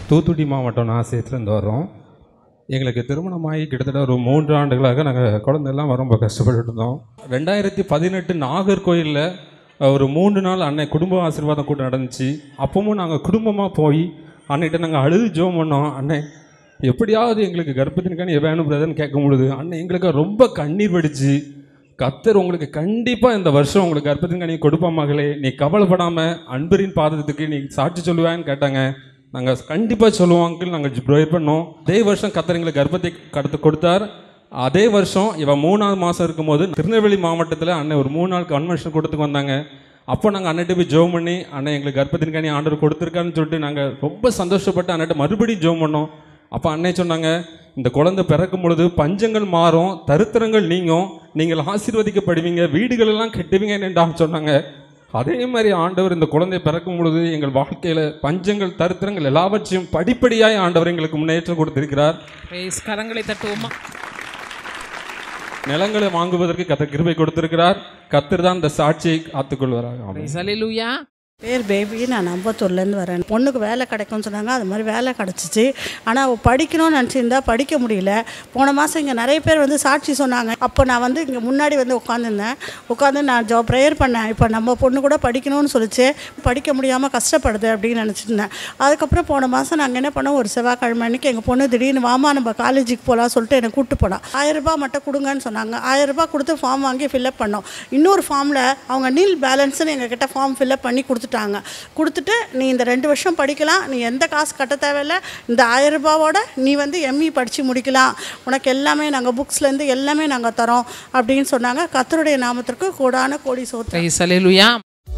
தூத்துக்குடி மாவட்டம் நாசியத்துலேருந்து வர்றோம் எங்களுக்கு திருமணமாகி கிட்டத்தட்ட ஒரு மூன்று ஆண்டுகளாக நாங்கள் குழந்தையெல்லாம் ரொம்ப கஷ்டப்பட்டுட்டு இருந்தோம் ரெண்டாயிரத்தி பதினெட்டு நாகர்கோயிலில் ஒரு மூன்று நாள் அன்னை குடும்ப ஆசீர்வாதம் கூட்டம் நடந்துச்சு அப்பவும் நாங்கள் குடும்பமாக போய் அன்னைகிட்ட நாங்கள் அழுது ஜோம் பண்ணோம் அன்னை எப்படியாவது எங்களுக்கு கர்ப்பத்தின்கான வேணும் பிரதர்னு கேட்கும் பொழுது அன்னை எங்களுக்கு ரொம்ப கண்ணீர் வடிச்சு கத்தர் உங்களுக்கு கண்டிப்பாக இந்த வருஷம் உங்களுக்கு கர்ப்பத்தின்கானி கொடுப்பா மகளே நீ கவலைப்படாமல் அன்பரின் பாதத்துக்கு நீ சாட்சி சொல்லுவேன்னு கேட்டாங்க நாங்கள் கண்டிப்பாக சொல்லுவோம் அங்கிள் நாங்கள் ப்ரொவைட் பண்ணோம் அதே வருஷம் கத்தர் எங்களுக்கு கர்ப்பத்தை கடத்து கொடுத்தார் அதே வருஷம் இவன் மூணாவது மாதம் இருக்கும்போது திருநெல்வேலி மாவட்டத்தில் அண்ணன் ஒரு மூணு நாள் கன்வென்ஷன் கூட்டத்துக்கு வந்தாங்க அப்போ நாங்கள் அன்னைட்டு போய் ஜோம் பண்ணி அண்ணன் எங்களுக்கு கர்ப்பத்தின் கனி ஆண்டவர் கொடுத்துருக்கான்னு சொல்லிட்டு நாங்கள் ரொம்ப சந்தோஷப்பட்டு அன்னைட்டு மறுபடியும் ஜோம் பண்ணோம் அப்போ அன்னை சொன்னாங்க இந்த குழந்தை பிறக்கும் பொழுது பஞ்சங்கள் மாறும் தருத்திரங்கள் நீங்கும் நீங்கள் ஆசீர்வதிக்கப்படுவீங்க வீடுகள் எல்லாம் கட்டுவீங்கன்னு சொன்னாங்க அதே மாதிரி ஆண்டவர் இந்த குழந்தை பிறக்கும் பொழுது எங்கள் வாழ்க்கையில் பஞ்சங்கள் தருத்திரங்கள் எல்லாவற்றையும் படிப்படியாய் ஆண்டவர் எங்களுக்கு முன்னேற்றம் கொடுத்திருக்கிறார் Praise. கரங்களை தட்டுவோமா நிலங்களை வாங்குவதற்கு கத்த கிருபை கொடுத்திருக்கிறார் கத்தர் தான் இந்த சாட்சியை காத்துக்கொள்வாராக ஆமென். Praise. Hallelujah. பேர் பேபி நான் அம்பத்தூர்லேருந்து வரேன் பொண்ணுக்கு வேலை கிடைக்கும்னு சொன்னாங்க அது மாதிரி வேலை கிடச்சிச்சு ஆனால் அவள் படிக்கணும்னு நினச்சிருந்தா படிக்க முடியல போன மாதம் இங்கே நிறைய பேர் வந்து சாட்சி சொன்னாங்க அப்போ நான் வந்து இங்கே முன்னாடி வந்து உட்காந்துருந்தேன் உட்காந்து நான் ஜோ ப்ரேயர் பண்ணேன் இப்போ நம்ம பொண்ணு கூட படிக்கணும்னு சொல்லிச்சு படிக்க முடியாமல் கஷ்டப்படுது அப்படின்னு நினச்சிருந்தேன் அதுக்கப்புறம் போன மாதம் நாங்கள் என்ன பண்ணோம் ஒரு செவ்வாய்க்கிழமை அன்னைக்கு எங்கள் பொண்ணு திடீர்னு வாமா நம்ம காலேஜுக்கு போகலாம் சொல்லிட்டு என்னை கூப்பிட்டு போனா ஆயிரம் ரூபாய் மட்டும் கொடுங்கன்னு சொன்னாங்க ஆயிரம் ரூபாய் கொடுத்து ஃபார்ம் வாங்கி ஃபில்அப் பண்ணோம் இன்னொரு ஃபார்மில் அவங்க நீல் பேலன்ஸ்னு எங்ககிட்ட ஃபார்ம் ஃபில்அப் பண்ணி கொடுத்துட்டாங்க கொடுத்துட்டு நீ இந்த ரெண்டு வருஷம் படிக்கலாம் நீ எந்த காசு கட்ட தேவையில்ல இந்த ஆயிரம் ரூபாவோட நீ வந்து எம்இ படித்து முடிக்கலாம் உனக்கு எல்லாமே நாங்கள் புக்ஸ்லேருந்து எல்லாமே நாங்கள் தரோம் அப்படின்னு சொன்னாங்க கத்தருடைய நாமத்திற்கு கோடான கோடி சோத்திரம் Praise. Hallelujah.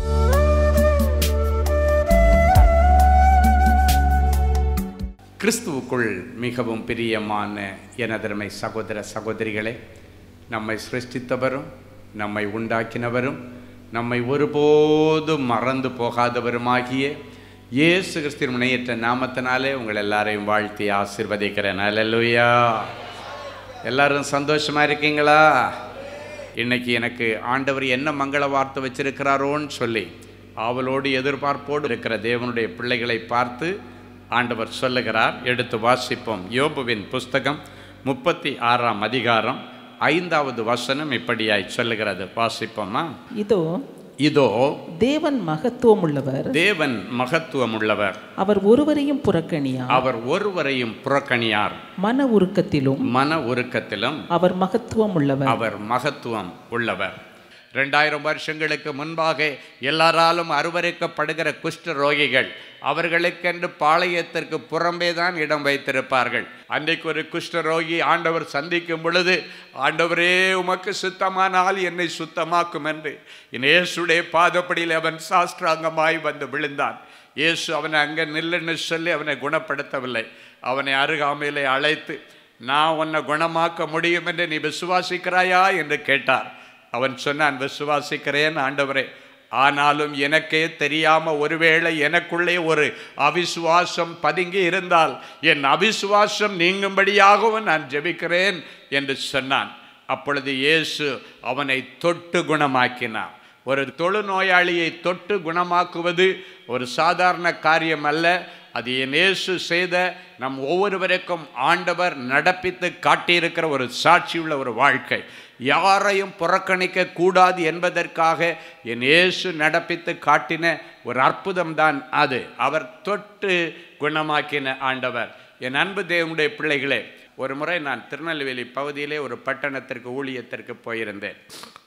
கிறிஸ்துவுக்குள் மிகவும் பிரியமான எனதருமை சகோதர சகோதரிகளே நம்மை சிருஷ்டித்தவரும் நம்மை உண்டாக்கினவரும் நம்மை ஒருபோதும் மறந்து போகாதவருமாகிய இயேசு கிறிஸ்துவின் முனையற்ற நாமத்தினாலே உங்கள் எல்லாரையும் வாழ்த்தி ஆசிர்வதிக்கிறேன் அல்லேலூயா எல்லாரும் சந்தோஷமா இருக்கீங்களா இன்னைக்கு எனக்கு ஆண்டவர் என்ன மங்கள வார்த்தை வச்சிருக்கிறாரோன்னு சொல்லி ஆவலோடு எதிர்பார்ப்போடு இருக்கிற தேவனுடைய பிள்ளைகளை பார்த்து ஆண்டவர் சொல்லுகிறார் எடுத்து வாசிப்போம் யோபுவின் புஸ்தகம் முப்பத்தி ஆறாம் அதிகாரம் ஐந்தாவது வசனம் இப்படியாய் சொல்லுகிறது வாசிப்போமா இதோ இதோ தேவன் மகத்துவம் உள்ளவர் தேவன் மகத்துவம் உள்ளவர் அவர் ஒருவரையும் புறக்கணியார் அவர் ஒருவரையும் புறக்கணியார் மன உருக்கத்திலும் மன உருக்கத்திலும் அவர் மகத்துவம் உள்ளவர் அவர் மகத்துவம் உள்ளவர் ரெண்டாயிரம் வருஷங்களுக்கு முன்பாக எல்லாராலும் அருவருக்கப்படுகிற குஷ்ட ரோகிகள் அவர்களுக்கென்று பாளையத்திற்கு புறம்பே தான் இடம் வைத்திருப்பார்கள் அன்றைக்கு ஒரு குஷ்ட ரோகி ஆண்டவர் சந்திக்கும் பொழுது ஆண்டவரே உமக்கு சுத்தமானால் என்னை சுத்தமாக்கும் என்று என் இயேசுடைய பாதப்படியில் அவன் சாஸ்திராங்கமாய் வந்து விழுந்தான் இயேசு அவனை அங்கே நில்லுன்னு சொல்லி அவனை குணப்படுத்தவில்லை அவனை அருகாமையிலே அழைத்து நான் உன்னை குணமாக்க முடியும் என்று நீ விசுவாசிக்கிறாயா என்று கேட்டார் அவன் சொன்னான் விசுவாசிக்கிறேன் ஆண்டவரே ஆனாலும் எனக்கே தெரியாம ஒருவேளை எனக்குள்ளே ஒரு அவிசுவாசம் பதுங்கி இருந்தால் என் அவிசுவாசம் நீங்கும்படியாகவும் நான் ஜெபிக்கிறேன் என்று சொன்னான் அப்பொழுது இயேசு அவனை தொட்டு குணமாக்கினார் ஒரு தொழுநோயாளியை தொட்டு குணமாக்குவது ஒரு சாதாரண காரியம் அல்ல அது என் இயேசு செய்த நம் ஒவ்வொருவருக்கும் ஆண்டவர் நடப்பித்து காட்டியிருக்கிற ஒரு சாட்சியுள்ள ஒரு வாழ்க்கை யாரையும் புறக்கணிக்க கூடாது என்பதற்காக என் இயேசு நடப்பித்து காட்டின ஒரு அற்புதம்தான் அது அவர் தொட்டு குணமாக்கின ஆண்டவர் என் அன்பு தேவனுடைய பிள்ளைகளே ஒரு முறை நான் திருநெல்வேலி பகுதியிலே ஒரு பட்டணத்திற்கு ஊழியத்திற்கு போயிருந்தேன்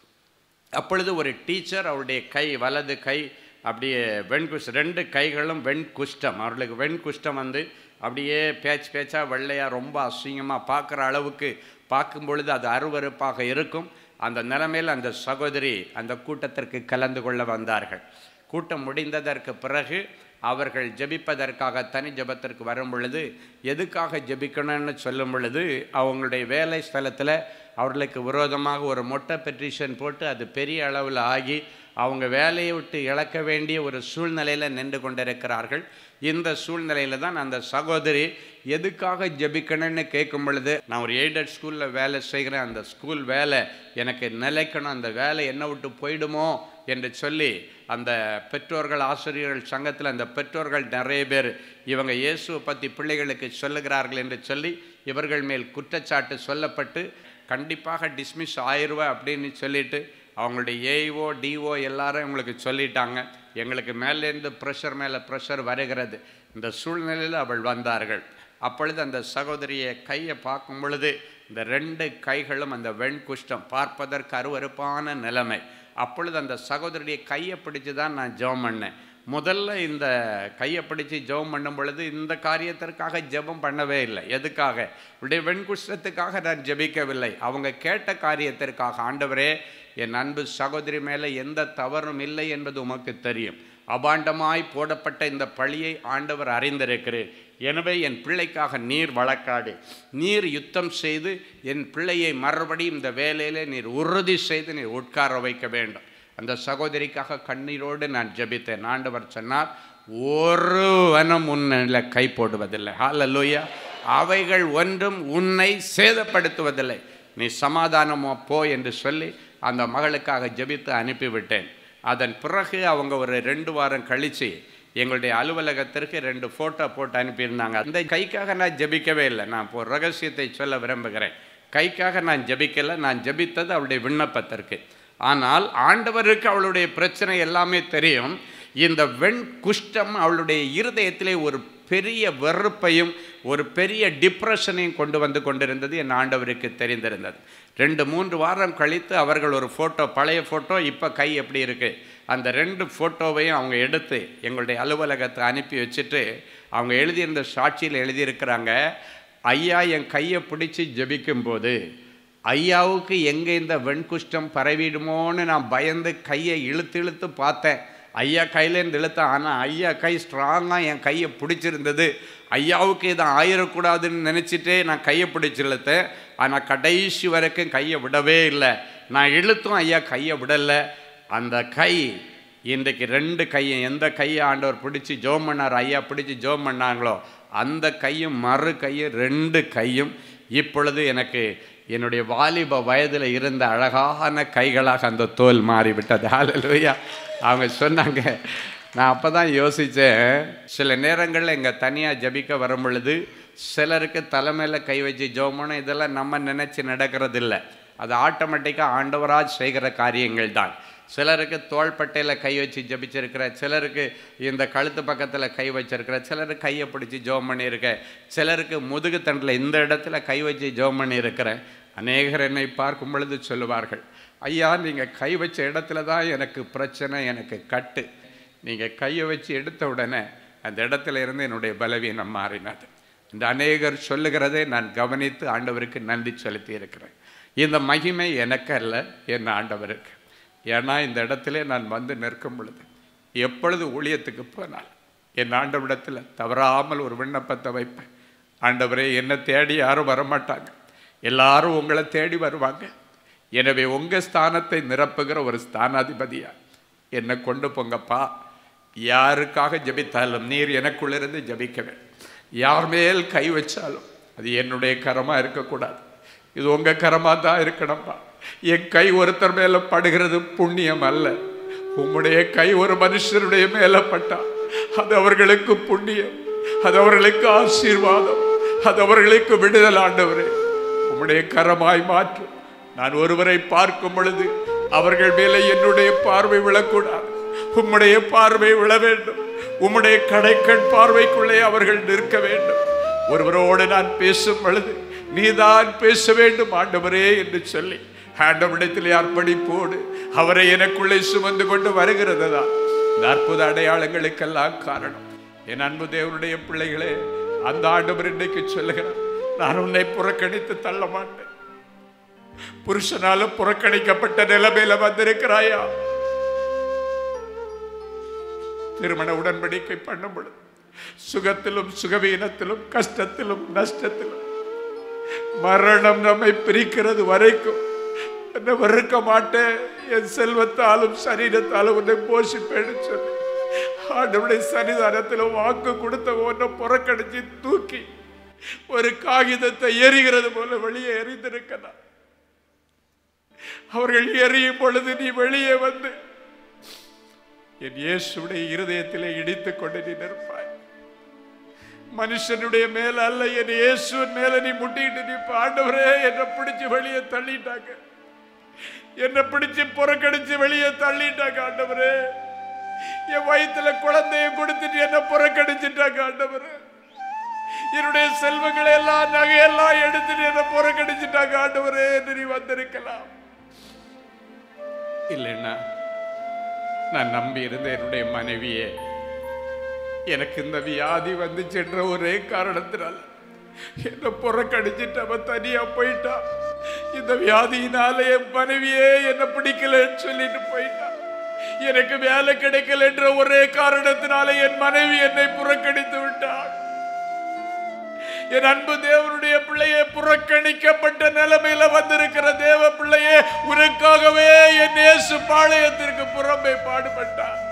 அப்பொழுது ஒரு டீச்சர் அவருடைய கை வலது கை அப்படியே வெண்குஷ் ரெண்டு கைகளும் வெண்குஷ்டம் அவர்களுக்கு வெண்குஷ்டம் வந்து அப்படியே பேச்சு பேச்சா வெள்ளையாக ரொம்ப அசிங்கமாக பார்க்குற அளவுக்கு பார்க்கும் பொழுது அது அருவருப்பாக இருக்கும் அந்த நிலைமையில் அந்த சகோதரி அந்த கூட்டத்திற்கு கலந்து கொள்ள வந்தார்கள் கூட்டம் முடிந்ததற்கு பிறகு அவர்கள் ஜெபிப்பதற்காக தனி ஜெபத்திற்கு வரும் பொழுது எதுக்காக ஜெபிக்கணும்னு சொல்லும் பொழுது அவங்களுடைய வேலை ஸ்தலத்தில் அவர்களுக்கு விரோதமாக ஒரு மொட்டை பெட்டிஷன் போட்டு அது பெரிய அளவில் ஆகி அவங்க வேலையை விட்டு இழக்க வேண்டிய ஒரு சூழ்நிலையில் நின்று கொண்டிருக்கிறார்கள் இந்த சூழ்நிலையில் தான் அந்த சகோதரி எதுக்காக ஜெபிக்கணும்னு கேட்கும் பொழுது நான் ஒரு எய்டட் ஸ்கூலில் வேலை செய்கிறேன் அந்த ஸ்கூல் வேலை எனக்கு நிலைக்கணும் அந்த வேலை என்ன விட்டு போயிடுமோ என்று சொல்லி அந்த பெற்றோர்கள் ஆசிரியர்கள் சங்கத்தில் அந்த பெற்றோர்கள் நிறைய பேர் இவங்க இயேசுவை பற்றி பிள்ளைகளுக்கு சொல்லுகிறார்கள் என்று சொல்லி இவர்கள் மேல் குற்றச்சாட்டு சொல்லப்பட்டு கண்டிப்பாக டிஸ்மிஸ் ஆயிடுவா அப்படின்னு சொல்லிட்டு அவங்களுடைய ஏஓ டிஓ எல்லாரும் இவங்களுக்கு சொல்லிட்டாங்க எங்களுக்கு மேலேருந்து ப்ரெஷர் மேலே ப்ரெஷர் வருகிறது இந்த சூழ்நிலையில் அவள் வந்தார்கள் அப்பொழுது அந்த சகோதரியை கையை பார்க்கும் பொழுது இந்த ரெண்டு கைகளும் அந்த வெண்குஷ்டம் பார்ப்பதற்கு அருவருப்பான நிலைமை அப்பொழுது அந்த சகோதரியை கையை பிடிச்சு தான் நான் ஜெபம் பண்ணேன் முதல்ல இந்த கையை பிடிச்சு ஜெபம் பண்ணும் பொழுது இந்த காரியத்திற்காக ஜெபம் பண்ணவே இல்லை எதுக்காக இவருடைய வெண்குஷ்டத்துக்காக நான் ஜெபிக்கவில்லை அவங்க கேட்ட காரியத்திற்காக ஆண்டவரே என் அன்பு சகோதரி மேலே எந்த தவறும் இல்லை என்பது உமக்கு தெரியும் அபாண்டமாய் போடப்பட்ட இந்த பழியை ஆண்டவர் அறிந்திருக்கிறேன் எனவே என் பிள்ளைக்காக நீர் வழக்காடு நீர் யுத்தம் செய்து என் பிள்ளையை மறுபடியும் இந்த வேலையில் நீர் உறுதி செய்து நீர் உட்கார வைக்க வேண்டும் அந்த சகோதரிக்காக கண்ணீரோடு நான் ஜெபித்தேன் ஆண்டவர் சொன்னார் ஒருவனும் உன்னில் கை போடுவதில்லை ஹalleluya அவைகள் ஒன்றும் உன்னை சேதப்படுத்துவதில்லை நீ சமாதானமோ போ என்று சொல்லி அந்த மகளுக்காக ஜெபித்து அனுப்பிவிட்டேன் அதன் பிறகு அவங்க ஒரு ரெண்டு வாரம் கழித்து எங்களுடைய அலுவலகத்திற்கு ரெண்டு ஃபோட்டோ போட்டு அனுப்பியிருந்தாங்க அந்த கைக்காக நான் ஜெபிக்கவே இல்லை நான் இப்போ ஒரு ரகசியத்தை சொல்ல விரும்புகிறேன் கைக்காக நான் ஜெபிக்கலை நான் ஜெபித்தது அவளுடைய விண்ணப்பத்திற்கு ஆனால் ஆண்டவருக்கு அவளுடைய பிரச்சனை எல்லாமே தெரியும் இந்த வெண் குஷ்டம் அவளுடைய இருதயத்திலே ஒரு பெரிய வெறுப்பையும் ஒரு பெரிய டிப்ரெஷனையும் கொண்டு வந்து கொண்டிருந்தது என் ஆண்டவருக்கு தெரிந்திருந்தது ரெண்டு மூன்று வாரம் கழித்து அவர்கள் ஒரு ஃபோட்டோ பழைய ஃபோட்டோ இப்போ கை எப்படி இருக்குது அந்த ரெண்டு ஃபோட்டோவையும் அவங்க எடுத்து எங்களுடைய அலுவலகத்தை அனுப்பி வச்சுட்டு அவங்க எழுதியிருந்த சாட்சியில் எழுதியிருக்கிறாங்க ஐயா என் கையை பிடிச்சி ஜெபிக்கும்போது ஐயாவுக்கு எங்கே இந்த வெண்குஷ்டம் பரவிடுமோன்னு நான் பயந்து கையை இழுத்து இழுத்து பார்த்தேன் ஐயா கையிலேருந்து இழுத்தேன் ஆனால் ஐயா கை ஸ்ட்ராங்காக என் கையை பிடிச்சிருந்தது ஐயாவுக்கு இதை ஆயிடக்கூடாதுன்னு நினச்சிட்டே நான் கையை பிடிச்சி இழுத்தேன் ஆனால் கடைசி வரைக்கும் கையை விடவே இல்லை நான் இழுத்தும் ஐயா கையை விடலை அந்த கை இன்றைக்கு ரெண்டு கையும் எந்த கையை ஆண்டவர் பிடிச்சி ஜோம் பண்ணார் ஐயா பிடிச்சி ஜோம் பண்ணாங்களோ அந்த கையும் மறு கையும் ரெண்டு கையும் இப்பொழுது எனக்கு என்னுடைய வாலிப வயதில் இருந்த அழகான கைகளாக அந்த தோல் மாறிவிட்டது ஹalleluya அவங்க சொன்னாங்க நான் அப்போ தான் யோசித்தேன் சில நேரங்களில் இங்கே தனியாக ஜபிக்க வரும் பொழுது சிலருக்கு தலைமையில் கை வச்சு ஜோமனு இதெல்லாம் நம்ம நினச்சி நடக்கிறதில்ல அது ஆட்டோமேட்டிக்காக ஆண்டவராஜ் செய்கிற காரியங்கள் தான் சிலருக்கு தோள்பட்டையில் கை வச்சு ஜபிச்சிருக்கிற சிலருக்கு இந்த கழுத்து பக்கத்தில் கை வச்சிருக்கிற சிலருக்கு கையை பிடிச்சி ஜோம் பண்ணியிருக்க சிலருக்கு முதுகு தண்டில் இந்த இடத்துல கை வச்சு ஜோம் பண்ணியிருக்கிறேன் அநேகர் என்னை பார்க்கும் பொழுது சொல்லுவார்கள் ஐயா நீங்கள் கை வச்ச இடத்துல தான் எனக்கு பிரச்சனை எனக்கு கட்டு நீங்கள் கையை வச்சு எடுத்த உடனே அந்த இடத்துல இருந்து என்னுடைய பலவீனம் மாறினது இந்த அநேகர் சொல்லுகிறதை நான் கவனித்து ஆண்டவருக்கு நன்றி செலுத்தி இருக்கிறேன் இந்த மகிமை எனக்கு அல்ல என் ஆண்டவருக்கு ஏன்னா இந்த இடத்துல நான் வந்து நிற்கும் பொழுது எப்பொழுது ஊழியத்துக்கு போனால் என் ஆண்டவரிடத்தில் தவறாமல் ஒரு விண்ணப்பத்தை வைப்பேன் ஆண்டவரே என்னை தேடி யாரும் வரமாட்டாங்க எல்லாரும் உங்களை தேடி வருவாங்க எனவே உங்கள் ஸ்தானத்தை நிரப்புகிற ஒரு ஸ்தானாதிபதியா என்னை கொண்டு போங்கப்பா யாருக்காக ஜெபித்தாலும் நீர் எனக்குள்ளிருந்து ஜெபிக்க வேண்டும் யார் மேல் கை வச்சாலும் அது என்னுடைய கரமாக இருக்கக்கூடாது இது உங்கள் கரமாக தான் இருக்கணும்ப்பா என் கை ஒருத்தர் மேலே படுகிறது புண்ணியம் அல்ல உம்முடைய கை ஒரு மனுஷருடைய மேலே பட்டா அது அவர்களுக்கு புண்ணியம் அது அவர்களுக்கு ஆசீர்வாதம் அது அவர்களுக்கு விடுதல் ஆண்டவரே உம்முடைய கரமாய் மாற்றும் நான் ஒருவரை பார்க்கும் பொழுது அவர்கள் மேலே என்னுடைய பார்வை விழக்கூடாது உம்முடைய பார்வை விழ வேண்டும் உம்முடைய கடைக்கண் பார்வைக்குள்ளே அவர்கள் நிற்க வேண்டும் ஒருவரோடு நான் பேசும் பொழுது நீதான் பேச வேண்டும் ஆண்டவரே என்று சொல்லி ஆண்டவரிடத்தில் அர்ப்பணிப்போடு அவரை எனக்குள்ளே சுமந்து கொண்டு வருகிறது தான் இந்த அற்புத அடையாளங்களுக்கெல்லாம் காரணம் என் அன்பு தேவனுடைய பிள்ளைகளே அந்த ஆண்டவர் இன்றைக்கு சொல்லுகிறார் நான் உன்னை புறக்கணித்து தள்ள மாட்டேன் புருஷனால புறக்கணிக்கப்பட்ட நிலைமையில வந்திருக்கிறாயா திருமண உடன்படிக்கை பண்ணும் பொழுது சுகத்திலும் சுகவீனத்திலும் கஷ்டத்திலும் நஷ்டத்திலும் மரணம் நம்மை பிரிக்கிறது வரைக்கும் என்ன வெறுக்க மாட்டேன் என் செல்வத்தாலும் சரீரத்தாலும் உன்னை போஷிப்பேன்னு சொல்லி ஆண்டவருடைய சன்னிதானத்தில் வாக்கு கொடுத்த ஒன்றை புறக்கணிச்சு தூக்கி ஒரு காகிதத்தை எரிகிறது போல வெளியே எரிந்திருக்கலாம் அவர்கள் எரியும் பொழுது நீ வெளியே வந்து என் இயேசுடைய இருதயத்திலே இடித்துக் கொண்டு நீ நிற்பாய் மனுஷனுடைய மேல அல்ல என் இயேசுவின் மேல நீ முட்டிட்டு நீ ஆண்டவரே என்னை பிடிச்சு வெளியே தள்ளிட்டாங்க என்னை பிடிச்சு புறக்கணிச்சு வெளியே தள்ளிட்டாங்க ஆண்டவரே என் வயித்துல குழந்தைய கொடுத்துட்டு என்ன புறக்கணிச்சிட்டாங்க ஆண்டவரே என்னுடைய செல்வங்களை எல்லாம் நகையெல்லாம் எடுத்துட்டு என்ன புறக்கணிச்சிட்டாங்க ஆண்டவரே என்று நீ வந்திருக்கலாம் இல்லைன்னா நான் நம்பி இருந்த என்னுடைய மனைவியே எனக்கு இந்த வியாதி வந்துச்சுன்ற ஒரே காரணத்தினால என்ன புறக்கணிச்சிட்டு அவன் தனியா போயிட்டா இந்த வியாதியினால என் மனைவியே என்ன பிடிக்கலன்னு சொல்லிட்டு போயிட்டா எனக்கு வேலை கிடைக்கல என்ற ஒரே காரணத்தினால என் மனைவி என்னை புறக்கணித்து விட்டாள் என் அன்பு தேவனுடைய பிள்ளையே புறக்கணிக்கப்பட்ட நிலைமையில வந்திருக்கிற தேவ பிள்ளையே உனக்காகவே என் இயேசு பாளையத்திற்கு புறம்பே பாடுபட்டார்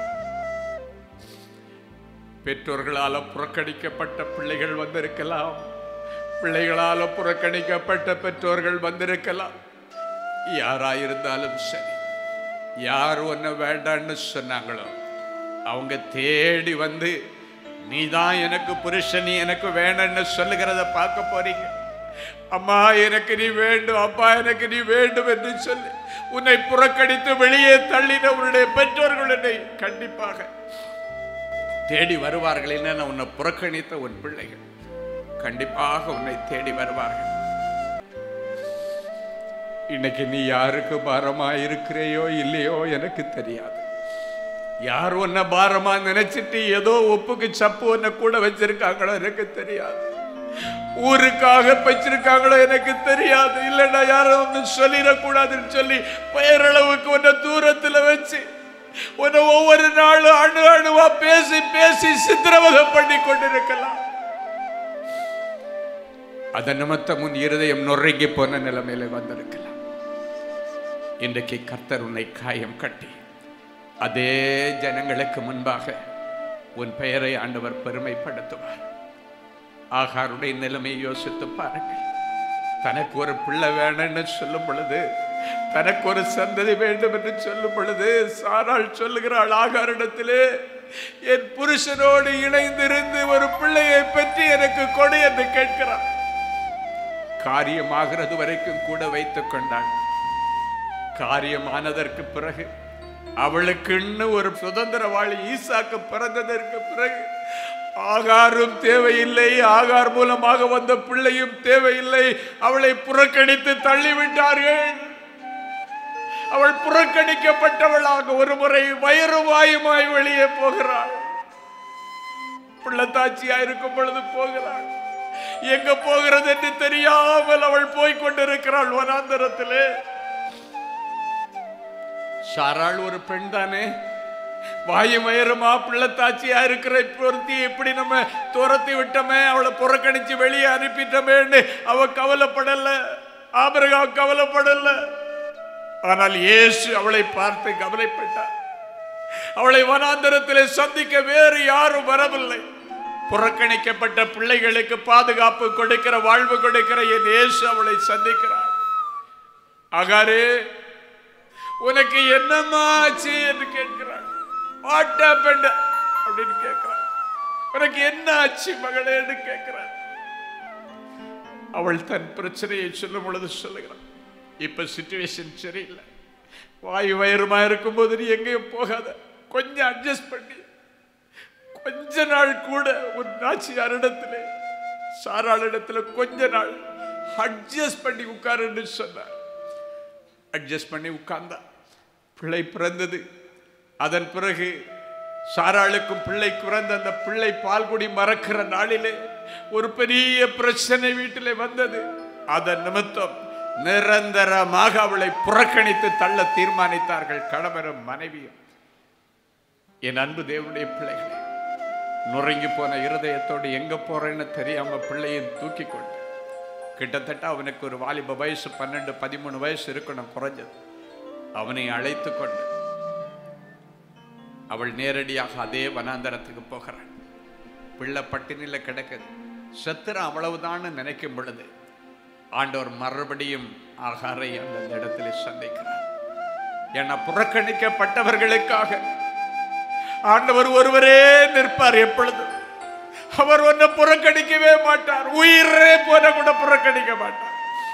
பெற்றோர்களால புறக்கணிக்கப்பட்ட பிள்ளைகள் வந்திருக்கலாம் பிள்ளைகளால புறக்கணிக்கப்பட்ட பெற்றோர்கள் வந்திருக்கலாம் யாராயிருந்தாலும் சரி யார் ஒன்ன வேண்டான்னு சொன்னாங்களோ அவங்க தேடி வந்து நீ தான் எனக்கு புருஷன் நீ எனக்கு வேணும்னு சொல்லுகிறத பார்க்க போறீங்க அம்மா எனக்கு நீ வேண்டும் அப்பா எனக்கு நீ வேண்டும் என்று சொல்லி உன்னை புறக்கணித்து வெளியே தள்ளின உன்னுடைய பெற்றோர்கள் என்னை கண்டிப்பாக தேடி வருவார்கள் என்ன உன்னை புறக்கணித்த உன் பிள்ளைகள் கண்டிப்பாக உன்னை தேடி வருவார்கள் இன்னைக்கு நீ யாருக்கு பாரமா இருக்கிறையோ இல்லையோ எனக்கு தெரியாது யார் உன்னை பாரமா நினைச்சிட்டு ஏதோ ஒப்புக்கு சப்பு உன்னை கூட வச்சிருக்காங்களோ எனக்கு தெரியாது ஊருக்காக வச்சிருக்காங்களோ எனக்கு தெரியாது இல்லைன்னா யாரும் ஒன்று சொல்லிடக்கூடாதுன்னு சொல்லி பெயரளவுக்கு உன்னை தூரத்துல வச்சு உன்னை ஒவ்வொரு நாளும் அணு அணுவா பேசி பேசி சித்திரவதை பண்ணி கொண்டிருக்கலாம் அதன் நிமித்தம் உன் இருதயம் நொறுங்கி போன நிலைமையில வந்திருக்கலாம் இன்றைக்கு கர்த்தர் உன்னை காயம் கட்டி அதே ஜனங்களுக்கு முன்பாக உன் பெயரை ஆண்டவர் பெருமைப்படுத்துவார் ஆகாருடைய நிலைமையை யோசித்து பாருங்கள் தனக்கு ஒரு பிள்ளை வேணும்னு சொல்லும் பொழுது தனக்கு ஒரு சந்ததி வேண்டும் என்று சொல்லும் பொழுது சாராள் சொல்லுகிறாள் ஆகாரிடத்திலே என் புருஷனோடு இணைந்திருந்து ஒரு பிள்ளையை பெற்று எனக்கு கொடு என்று கேட்கிறார் காரியமாகிறது வரைக்கும் கூட வைத்துக் கொண்டாள் காரியமானதற்கு பிறகு அவளுக்குன்னு ஒரு சுதந்திரவாளி ஈசாக்கு பிறந்ததற்கு பிறகு ஆகாரும் தேவையில்லை ஆகார் மூலமாக வந்த பிள்ளையும் தேவையில்லை அவளை புறக்கணித்து தள்ளிவிட்டார்கள் அவள் புறக்கணிக்கப்பட்டவளாக ஒரு முறை வயிறு வாயுமாய் வெளியே போகிறாள் பிள்ளைத்தாட்சியா இருக்கும் பொழுது போகிறாள் எங்க போகிறது என்று தெரியாமல் அவள் போய்க் கொண்டிருக்கிறாள் வனாந்தரத்திலே சாராள் ஒரு பெண் தானே வாயு மயருமா பிள்ளைத்தாச்சியா இருக்கிற பொருத்தி எப்படி நம்ம துரத்தி விட்டோமே அவளை புறக்கணிச்சு வெளியே அனுப்பிட்டோமேன்னு அவ கவலைப்படல ஆபரகா கவலைப்படல ஆனால் இயேசு அவளை பார்த்து கவலைப்பட்டார் அவளை வனாந்தரத்திலே சந்திக்க வேறு யாரும் வரவில்லை புறக்கணிக்கப்பட்ட பிள்ளைகளுக்கு பாதுகாப்பு கொடுக்கிற வாழ்வு கொடுக்கிற என் இயேசு அவளை சந்திக்கிறார் அகாரே உனக்கு என்னம்மா ஆச்சு என்று கேட்கிறாள் வாட் happened அப்படின்னு கேட்கிறாள் உனக்கு என்ன ஆச்சு மகளேன்னு கேட்கிறாள் அவள் தன் பிரச்சனையை சொல்லும் பொழுது சொல்லுகிறாள் இப்ப சுச்சுவேஷன் சரியில்லை வாயு வயிறுமா இருக்கும்போது நீ எங்கேயும் போகாத கொஞ்சம் அட்ஜஸ்ட் பண்ணி கொஞ்ச நாள் கூட உன் நாச்சியாரிடத்திலே சாராளிடத்துல கொஞ்ச நாள் அட்ஜஸ்ட் பண்ணி உட்காருன்னு சொன்னார் அட்ஜஸ்ட் பண்ணி உட்கார்ந்தா பிள்ளை பிறந்தது அதன் பிறகு சாராளுக்கும் பிள்ளை பிறந்த அந்த பிள்ளை பால்குடி மறக்கிற நாளிலே ஒரு பெரிய பிரச்சனை வீட்டிலே வந்தது அதன் நிமித்தம் நிரந்தரமாக அவளை புறக்கணித்து தள்ள தீர்மானித்தார்கள் கணவரும் மனைவியும் என் அன்பு தேவனுடைய பிள்ளைகளே நுறங்கி போன இருதயத்தோடு எங்க போறேன்னு தெரியாம பிள்ளையும் தூக்கி கொண்டு கிட்டத்தட்ட அவனுக்கு ஒரு வாலிப வயசு பன்னெண்டு பதிமூணு வயசு இருக்கணும் குறைஞ்சது அவனை அழைத்து கொண்டு அவள் நேரடியாக அதே வனாந்தரத்துக்கு போகிறாள் பிள்ளை பட்டினில கிடக்குது செத்துறான் அவ்வளவுதான்னு நினைக்கும் பொழுது ஆண்டவர் மறுபடியும் ஆகாரை அந்த இடத்துல சந்திக்கிறார் என புறக்கணிக்கப்பட்டவர்களுக்காக ஆண்டவர் ஒருவரே நிற்பார் எப்பொழுதும் அவர் ஒன்றை புறக்கணிக்கவே மாட்டார் உயிரே போன கூட புறக்கணிக்க மாட்டார்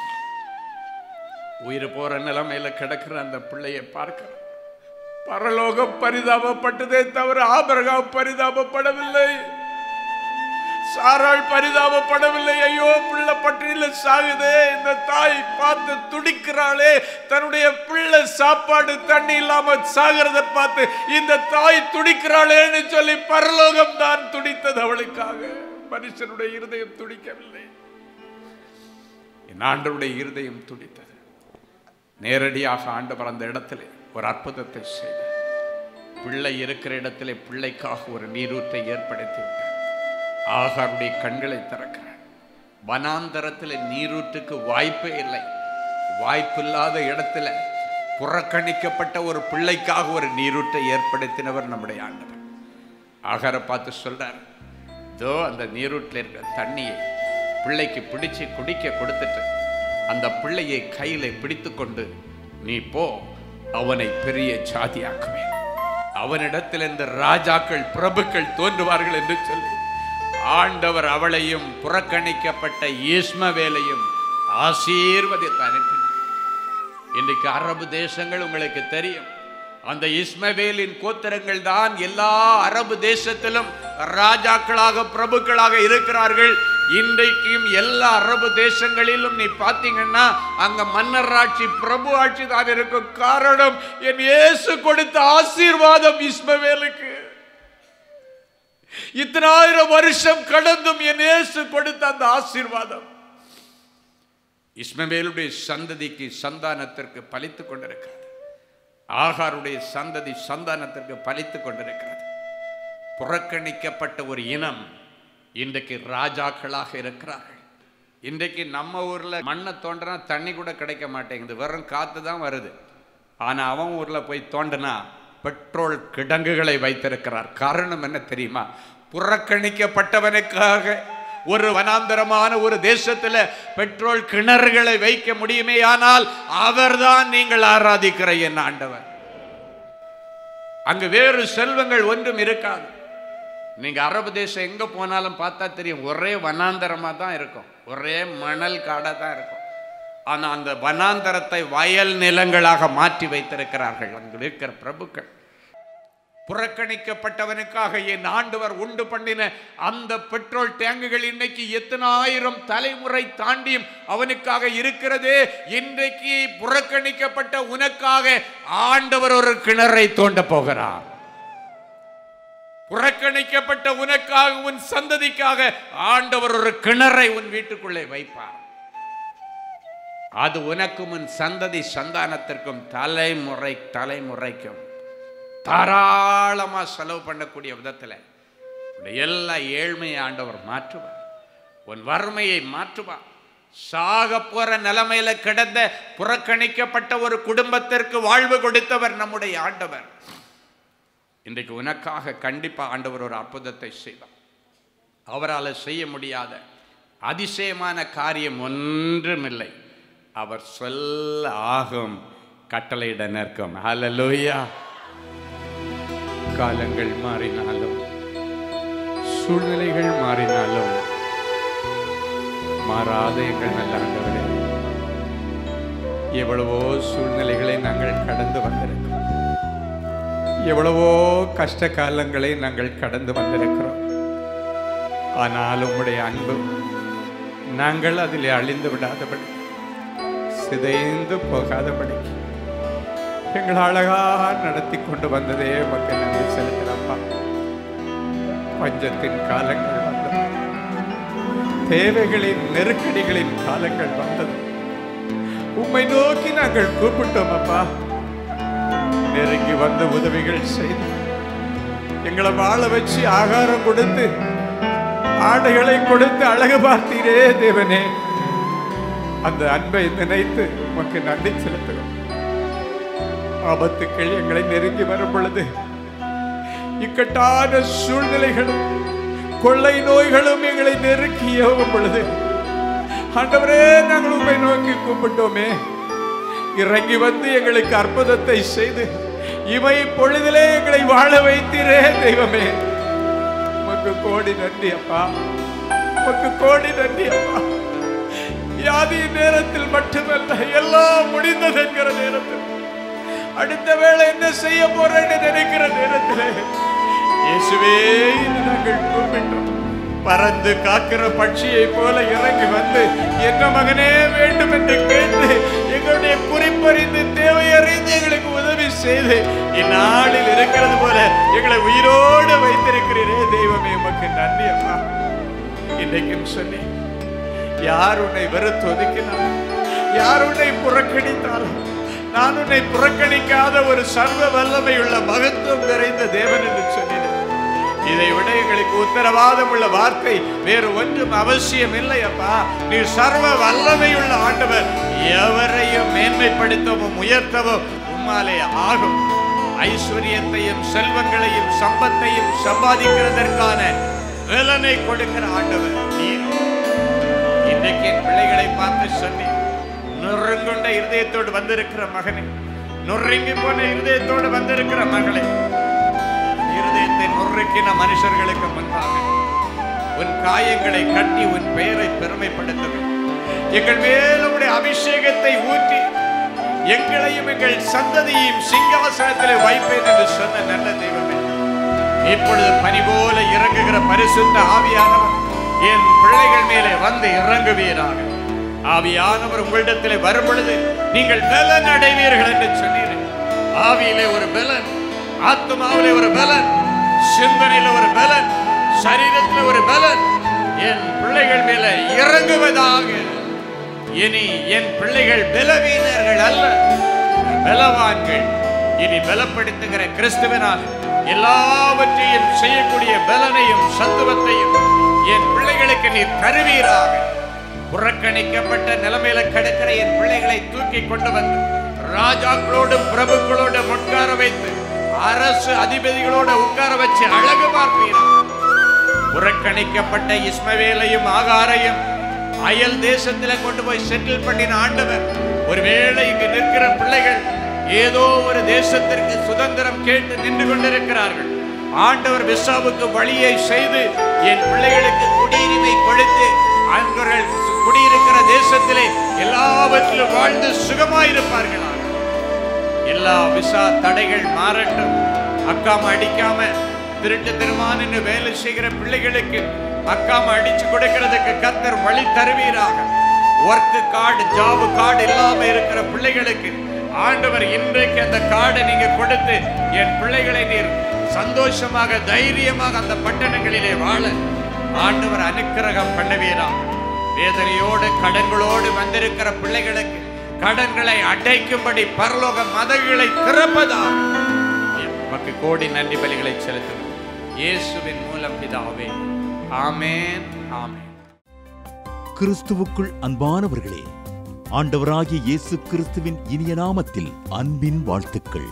உயிர் போற நிலைமையில கிடக்கிற அந்த பிள்ளையை பார்க்கிறார் பரலோகம் பரிதாபப்பட்டதே தவிர ஆபரகாம் பரிதாபப்படவில்லை சாராள் பரிதாபப்படவில்லை ஐயோ பிள்ளை பட்டினில சாகுதே இந்த தாய் பார்த்து துடிக்கிறாளே தன்னுடைய பிள்ளை சாப்பாடு தண்ணி இல்லாம சாகிறத பார்த்து இந்த தாய் துடிக்கிறாளேன்னு சொல்லி பரலோகம் தான் துடித்தது அவளுக்காக மனுஷனுடைய இருதயம் துடிக்கவில்லை என் ஆண்டருடைய இருதயம் துடித்தது நேரடியாக ஆண்டவர் அந்த இடத்துல ஒரு அற்புதத்தை செய்தார் பிள்ளை இருக்கிற இடத்திலே பிள்ளைக்காக ஒரு நீரூற்றை ஏற்படுத்தி விட்டார் ஆகாருடைய கண்களை திறக்கிறார் வனாந்தரத்தில் நீரூற்றுக்கு வாய்ப்பே இல்லை வாய்ப்பில்லாத இடத்துல புறக்கணிக்கப்பட்ட ஒரு பிள்ளைக்காக ஒரு நீரூற்றை ஏற்படுத்தினவர் நம்முடைய ஆண்டவர் ஆகாரை பார்த்து சொல்றார் இதோ அந்த நீரூற்றில் இருக்கிற தண்ணியை பிள்ளைக்கு பிடிச்சு குடிக்க கொடுத்துட்டு அந்த பிள்ளையை கையில பிடித்து கொண்டு நீ போ அவனை பெரிய சாதியாக்குவேன் அவனிடத்தில் இந்த ராஜாக்கள் பிரபுக்கள் தோன்றுவார்கள் என்று சொல்லி ஆண்டவர் அவளையும் புறக்கணிக்கப்பட்ட ஈஸ்மவேலையும் ஆசீர்வதித்து அனுப்பினார் இன்றைக்கு அரபு தேசங்கள் உங்களுக்கு தெரியும் அந்த இஸ்மவேலின் கோத்திரங்கள் தான் எல்லா அரபு தேசத்திலும் ராஜாக்களாக பிரபுக்களாக இருக்கிறார்கள் இன்றைக்கும் எல்லா அரபு தேசங்களிலும் நீ பார்த்தீங்கன்னா அங்க மன்னர் ஆட்சி பிரபு ஆட்சி தான் இருக்கும் காரணம் என் இயேசு கொடுத்த ஆசீர்வாதம் இஸ்மவேலுக்கு இத்தனாயிரம் வருஷம் கடந்தும் என் இயேசு கொடுத்த அந்த ஆசீர்வாதம் இஸ்மவேலுடைய சந்ததிக்கு சந்தானத்திற்கு பலித்துக் கொண்டிருக்கிறது ஆகாருடைய சந்ததி சந்தானத்திற்கு பலித்துக் கொண்டிருக்கிறது புறக்கணிக்கப்பட்ட ஒரு இனம் இன்றைக்கு ராஜாக்களாக இருக்கிறார்கள் இன்றைக்கு நம்ம ஊர்ல மண்ணை தோண்டினா தண்ணி கூட கிடைக்க மாட்டேங்குது வெறும் காத்து தான் வருது ஆனா அவன் ஊர்ல போய் தோண்டினா பெட்ரோல் கிடங்குகளை வைத்திருக்கிறார் காரணம் என்ன தெரியுமா புறக்கணிக்கப்பட்டவனுக்காக ஒரு வனாந்தரமான ஒரு தேசத்துல பெட்ரோல் கிணறுகளை வைக்க முடியுமே ஆனால் அவர்தான் நீங்கள் ஆராதிக்கிற என் ஆண்டவர் அங்கு வேறு செல்வங்கள் ஒன்றும் இருக்காது நீங்க அரபு தேசம் எங்க போனாலும் பார்த்தா தெரியும் ஒரே வனாந்தரமா தான் இருக்கும் ஒரே மணல் காடா தான் இருக்கும் ஆனா அந்த வனாந்தரத்தை வயல் நிலங்களாக மாற்றி வைத்திருக்கிறார்கள் அங்கு இருக்கிற பிரபுக்கள் புறக்கணிக்கப்பட்டவனுக்காக என் ஆண்டவர் உண்டு பண்ணின அந்த பெட்ரோல் டேங்குகள் இன்னைக்கு எத்தனாயிரம் தலைமுறை தாண்டியும் அவனுக்காக இருக்கிறதே இன்றைக்கு புறக்கணிக்கப்பட்ட உனக்காக ஆண்டவர் ஒரு கிணறை தோண்ட போகிறார் புறக்கணிக்கப்பட்ட உனக்காக உன் சந்ததிக்காக ஆண்டவர் ஒரு கிணறை உன் வீட்டுக்குள்ளே வைப்பார் அது உனக்கும் உன் சந்ததி சந்தானத்திற்கும் தலைமுறை தலைமுறைக்கும் தாராளமா செலவு பண்ணக்கூடிய விதத்தில் உன்னுடைய எல்லா ஏழ்மையை ஆண்டவர் மாற்றுவார் உன் வறுமையை மாற்றுவார் சாக போற நிலைமையில கிடந்த புறக்கணிக்கப்பட்ட ஒரு குடும்பத்திற்கு வாழ்வு கொடுத்தவர் நம்முடைய ஆண்டவர் இன்றைக்கு உனக்காக கண்டிப்பா ஆண்டவர் ஒரு அற்புதத்தை செய்வார் அவரால் செய்ய முடியாத அதிசயமான காரியம் ஒன்றுமில்லை அவர் சொல்ல ஆகும் கட்டளையிட நிற்கும் ஹalleluya காலங்கள் மாறினாலும் சூழ்நிலைகள் மாறினாலும் மாறாத எங்கள் நல்ல ஆண்டவரே எவ்வளவோ சூழ்நிலைகளை நாங்கள் கடந்து வந்திருக்கிறோம் எவ்வளவோ கஷ்ட காலங்களை நாங்கள் கடந்து வந்திருக்கிறோம் ஆனால் உம்முடைய அன்பு நாங்கள் அதில் அழிந்து விடாதபடி சிதைந்து போகாதபடி எங்களை அழகா நடத்தி கொண்டு வந்ததே மக்கள் நன்றி செலுத்துகிறப்பா பஞ்சத்தின் காலங்கள் வந்தது தேவைகளின் நெருக்கடிகளின் காலங்கள் வந்தது உம்மை நோக்கி நாங்கள் கூப்பிட்டோம் அப்பா நெருங்கி வந்த உதவிகள் செய்து எங்களை வாழ வச்சு ஆகாரம் கொடுத்து ஆடைகளை கொடுத்து அழகு பார்த்தீரே தேவனே அந்த அன்பை நினைத்து உமக்கு நன்றி செலுத்துகிறோம் ஆபத்துக்கள் எங்களை நெருங்கி வரும் பொழுது இக்கட்டான சூழ்நிலைகளும் கொள்ளை நோய்களும் எங்களை நெருக்கி ஏவும் பொழுது ஆண்டவரே நாங்கள் உண்மை நோக்கி கூப்பிட்டோமே இறங்கி வந்து எங்களுக்கு அற்புதத்தை செய்து இவை பொழுதிலே எங்களை வாழ வைத்தீரே தெய்வமே உமக்கு கோடி நன்றி அப்பா உமக்கு கோடி நன்றி அப்பா வியாதியின் நேரத்தில் மட்டுமல்ல எல்லாம் முடிந்தது என்கிற நேரத்தில் அடுத்த வேளை என்ன செய்ய போறேன்னு நினைக்கிற நேரத்திலே இயேசுவே என்று நாங்கள் கூப்பிட்டோம் பறந்து காக்கிற பட்சியை போல இறங்கி வந்து என்ன மகனே வேண்டும் என்று கேட்டு எங்களுடைய குறிப்பறிந்து தேவையறிந்து எங்களுக்கு உதவி செய்து இந்நாளில் இருக்கிறது போல எங்களை உயிரோடு வைத்திருக்கிறீரே தெய்வமே உமக்கு நன்றி அப்பா இன்றைக்கும் சொன்னேன் யார் உன்னை வெறுத்து ஒதுக்கினார் யார் உன்னை புறக்கணித்தாலும் நான் உன்னை புறக்கணிக்காத ஒரு சர்வ வல்லமை உள்ள மகத்துவம் நிறைந்த தேவன் என்று சொன்னேன் இதை விட எங்களுக்கு உத்தரவாதம் உள்ள வார்த்தை வேறு ஒன்றும் அவசியம் இல்லை அப்பா நீ சர்வ வல்லமை உள்ள ஆண்டவர் எவரையும் மேன்மைப்படுத்தவும் உயர்த்தவும் உம்மாலே ஆகும் ஐஸ்வர்யத்தையும் செல்வங்களையும் சம்பத்தையும் சம்பாதிக்கிறதற்கான வேலனை கொடுக்கிற ஆண்டவர் நீர் இன்றைக்கு என் பிள்ளைகளை பார்த்து சொன்னேன் நொறுங்குண்ட இருதயத்தோடு வந்திருக்கிற மகனே நொறுங்கி போன இருதயத்தோடு வந்திருக்கிற மகளே இருதயத்தை நொறுக்கின மனுஷர்களுக்கு முன்பாக உன் காயங்களை கட்டி உன் பெயரை பெருமைப்படுத்துவேன் எங்கள் மேலுடைய அபிஷேகத்தை ஊற்றி எங்களையும் எங்கள் சந்ததியையும் சிங்காசனத்தில் வைப்பேன் என்று சொன்ன நல்ல தெய்வமே இப்பொழுது பனி போல இறங்குகிற பரிசுத்த ஆவியானவர் என் பிள்ளைகள் மேலே வந்து இறங்குவீராக ஆவியானவர் உங்களிடத்திலே வரும் பொழுது நீங்கள் பலன் அடைவீர்கள் என்று சொன்னீர்கள் ஆவியிலே ஒரு பலன் ஆத்மாவிலே ஒரு பலன் சிந்தனையில ஒரு பலன் சரீரத்தில் ஒரு பலன் என் பிள்ளைகள் மேலே இறங்குவதாக இனி என் பிள்ளைகள் பலவீனர்கள் அல்ல பலவான்கள் இனி பலப்படுத்துகிற கிறிஸ்துவனால் எல்லாவற்றையும் செய்யக்கூடிய பலனையும் சத்துவத்தையும் என் பிள்ளைகளுக்கு நீ தருவீராக புறக்கணிக்கப்பட்ட நிலைமையில கிடக்கிற என் பிள்ளைகளை தூக்கி கொண்டு வந்து ராஜாக்களோடும் பிரபுக்களோடும் உட்கார வைத்து அரசு அதிபதிகளோட உட்கார வச்சு அழகு பார்ப்பீராக புறக்கணிக்கப்பட்ட இஸ்மவேலையும் ஆகாரையும் அயல் தேசத்துல கொண்டு போய் செட்டில் பண்ணின ஆண்டவர் ஒருவேளை இங்கு நிற்கிற பிள்ளைகள் ஏதோ ஒரு தேசத்திற்கு சுதந்திரம் கேட்டு நின்று கொண்டிருக்கிறார்கள் ஆண்டவர் விசாவுக்கு வழியை செய்து என் பிள்ளைகளுக்கு குடியுரிமை கொடுத்து அவர்கள் குடியிருக்கிற தேசத்திலே எல்லாவற்றிலும் வாழ்ந்து சுகமாயிருப்பார்களாக எல்லா விசா தடைகள் மாறட்டும் அக்காம அடிக்காம திருட்டு திருமான்னு வேலை செய்கிற பிள்ளைகளுக்கு அக்காம அடிச்சு கொடுக்கிறதுக்கு கத்தர் வழி தருவீராக ஒர்க் கார்டு ஜாப் கார்டு இல்லாம இருக்கிற பிள்ளைகளுக்கு ஆண்டவர் இன்றைக்கு அந்த கார்டை நீங்க கொடுத்து என் பிள்ளைகளை நீர் சந்தோஷமாக தைரியமாக அந்த பட்டணங்களிலே வாழ ஆண்டவர் அனுக்கிரகம் பண்ணுவீராக வேதனையோடு கடன்களோடு வந்திருக்கிற பிள்ளைகளுக்கு கடன்களை அடைக்கும்படி பரலோக மதங்களை திறப்பதா நமக்கு கோடி நன்றி பலிகளை செலுத்தும் இயேசுவின் மூலம் பிதாவே ஆமென் ஆமென் கிறிஸ்துவுக்குள் அன்பானவர்களே ஆண்டவராகிய இயேசு கிறிஸ்துவின் இனிய நாமத்தில் அன்பின் வாழ்த்துக்கள்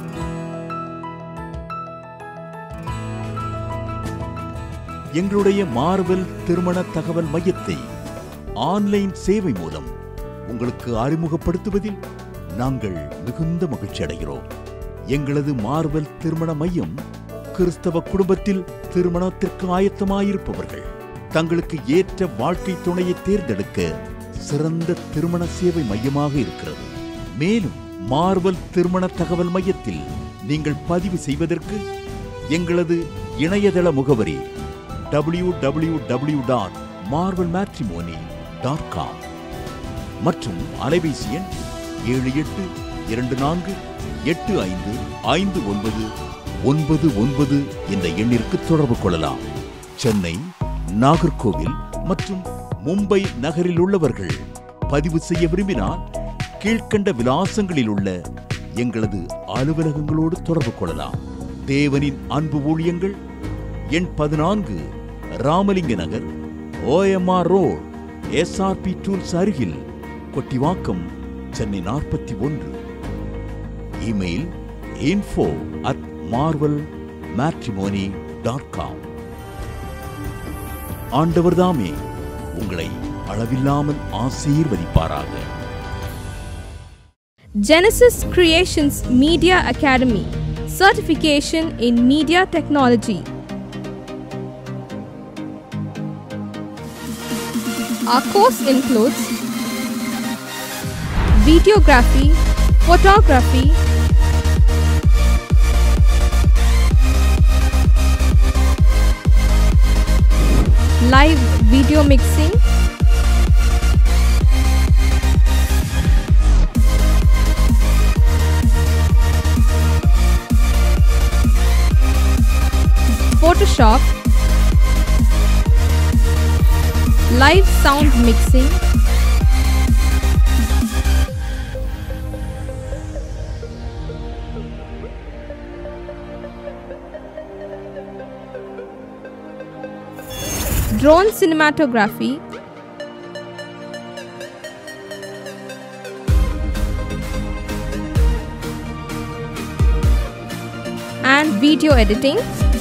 எங்களுடைய மார்வெல் திருமண தகவல் மையத்தை ஆன்லைன் சேவை மூலம் உங்களுக்கு அறிமுகப்படுத்துவதில் நாங்கள் மிகுந்த மகிழ்ச்சி அடைகிறோம் எங்களது மார்வெல் திருமண மையம் கிறிஸ்தவ குடும்பத்தில் திருமணத்திற்கு ஆயத்தமாயிருப்பவர்கள் தங்களுக்கு ஏற்ற வாழ்க்கை துணையை தேர்ந்தெடுக்க சிறந்த திருமண சேவை மையமாக இருக்கிறது மேலும் மார்வல் திருமண தகவல் மையத்தில் நீங்கள் பதிவு செய்வதற்கு எங்களது இணையதள முகவரி W W W dot Marvel Matrimony dot com மற்றும் அலைபேசி எண் ஏழு எட்டு இரண்டு நான்கு எட்டு ஐந்து ஐந்து ஒன்பது ஒன்பது ஒன்பது என்ற எண்ணிற்கு தொடர்பு கொள்ளலாம் சென்னை நாகர்கோவில் மற்றும் மும்பை நகரில் உள்ளவர்கள் பதிவு செய்ய விரும்பினால் கீழ்க்கண்ட விலாசங்களில் உள்ள எங்களது அலுவலகங்களோடு தொடர்பு கொள்ளலாம் தேவனின் அன்பு ஊழியங்கள் எண் பதினான்கு Ramalinga Nagar OMR road SRP Tools அருகில் கொட்டிவாக்கம் சென்னை நாற்பத்தி ஒன்று email info at marvel matrimony dot com ஆண்டவர்தாமே உங்களை அளவில்லாமல் ஆசீர்வதிப்பாராக Genesis Creations Media Academy Certification in Media Technology. Our course includes videography, photography, live video mixing, Photoshop, live sound mixing, drone cinematography, and video editing.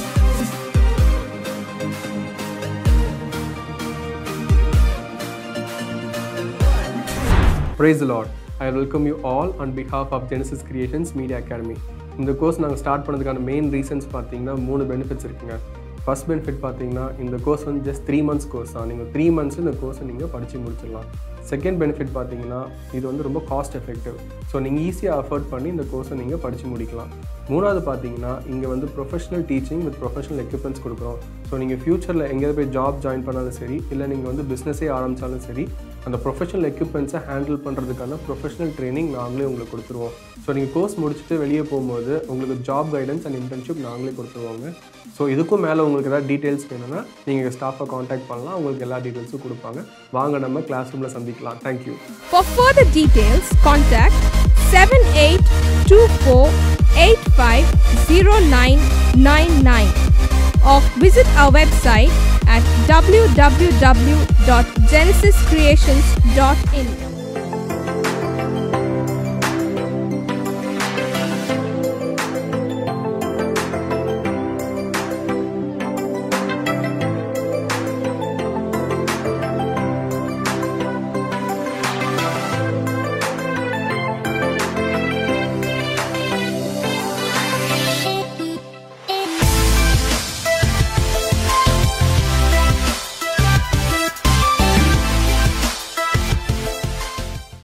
Praise the Lord. I welcome you all on behalf of Genesis Creations Media Academy. இந்த course நாங்கள் start பண்ணதுக்கான main reasons பார்த்தீங்கன்னா மூணு benefits இருக்குங்க first benefit பார்த்தீங்கன்னா இந்த course வந்து just three months course தான் நீங்கள் த்ரீ மந்த்ஸ் இந்த கோர்ஸை நீங்கள் படித்து முடிச்சிடலாம் செகண்ட் பெனிஃபிட் பார்த்தீங்கன்னா இது வந்து ரொம்ப காஸ்ட் எஃபெக்டிவ் ஸோ நீங்கள் ஈஸியாக அஃபோர்ட் பண்ணி இந்த கோர்ஸை நீங்கள் படித்து முடிக்கலாம் மூணாவது பார்த்தீங்கன்னா இங்கே வந்து professional teaching with professional equipments கொடுக்குறோம் ஸோ நீங்கள் ஃப்யூச்சரில் எங்கேயாவது போய் ஜாப் ஜாயின் பண்ணாலும் சரி இல்லை நீங்கள் வந்து பிஸ்னஸே ஆரம்பித்தாலும் சரி அந்த ப்ரொஃபஷனல் எக்யூப்மெண்ட்ஸை ஹேண்டில் பண்ணுறதுக்கான ப்ரொஃபஷனல் ட்ரைனிங் நாங்களே உங்களுக்கு கொடுத்துருவோம் ஸோ நீங்கள் கோர்ஸ் முடிச்சுட்டு வெளியே போகும்போது உங்களுக்கு ஜாப் கைடன்ஸ் அண்ட் இன்டர்ன்ஷிப் நாங்களே கொடுத்துருவோங்க ஸோ இதுக்கும் மேலே உங்களுக்கு ஏதாவது டீட்டெயில்ஸ் வேணும்னா நீங்கள் ஸ்டாஃபை காண்டாக்ட் பண்ணலாம் உங்களுக்கு எல்லா டீட்டெயில்ஸும் கொடுப்பாங்க வாங்க நம்ம கிளாஸ் ரூமில் சந்திக்கலாம் thank you For further details, contact 7824850999 or visit our website at www.genesiscreations.in.